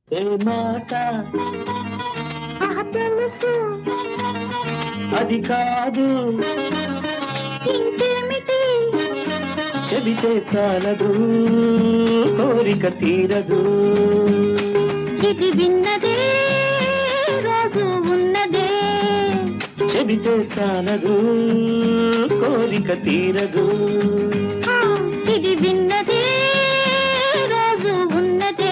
ఏ మాట ఆహా తెలుసు అది కాదు ఇంకేమిటి చెబితే చాలదు కోరిక తీరదు ఇది విన్నదే రోజు ఉన్నదే చెబితే చాలదు కోరిక తీరదు ఆ, ఇది విన్నదే రోజు ఉన్నదే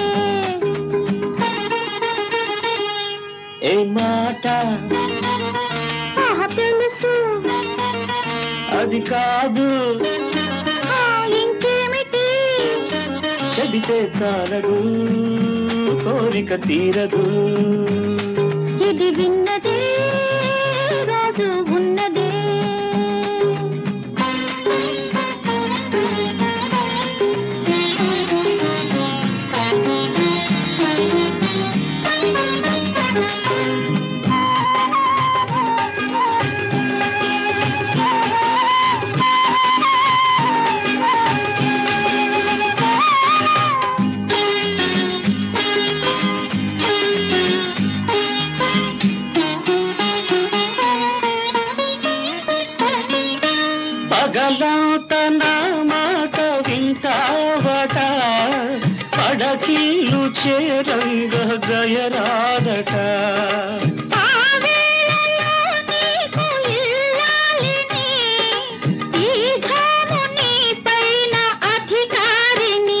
ఏ మాట ఆహా తెలుసు అది కాదు ఆ, ఇంకేమిటి చెబితే చాలదు కోరిక తీరదు ఇది విన్నదే రోజు ఉన్నదే పగలంత నా మాట వింటావట పడకిల్లు చేరంగ జయరాదట ఆ వేళలో నీకు ఇల్లాలిని, ఈ ఝాము నీ పైన అధికారిని.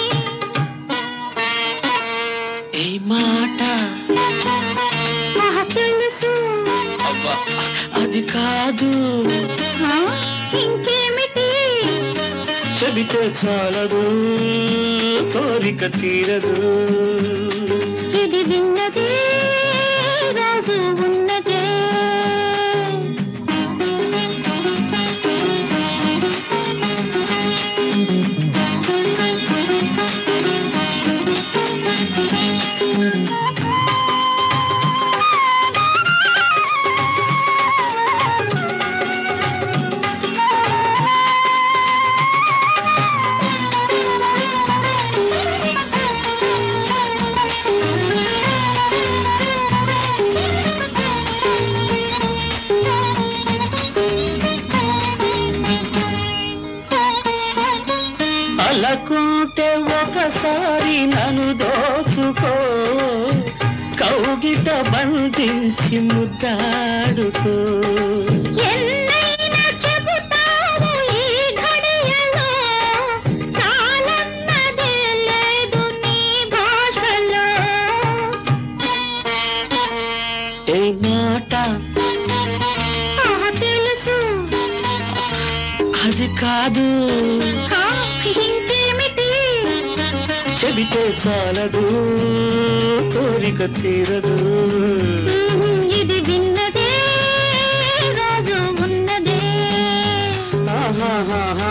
ఈ మాట ఆహా, తెలుసు అబ్బా అది కాదు ఆ, ఇంకేమిటి చెబితే చాలదు కోరిక తీరదు ఇది విన్నదే రాజు ఉన్నదే అలకుంటే ఒకసారి నన్ను దోచుకో కౌగిట బంధించి ముద్దాడుకో ఎన్నైనా చెబుతావు ఈ ఘడియలో చాలన్నదే లేదు నీ భాషలో ఏ మాట ఆహా, తెలుసు అది కాదు ఆ, ఇంకేమిటి చెబితే చాలదు కోరిక తీరదు ఉహుం, ఇది విన్నదే రాజు ఉన్నదే ఆహాహాహా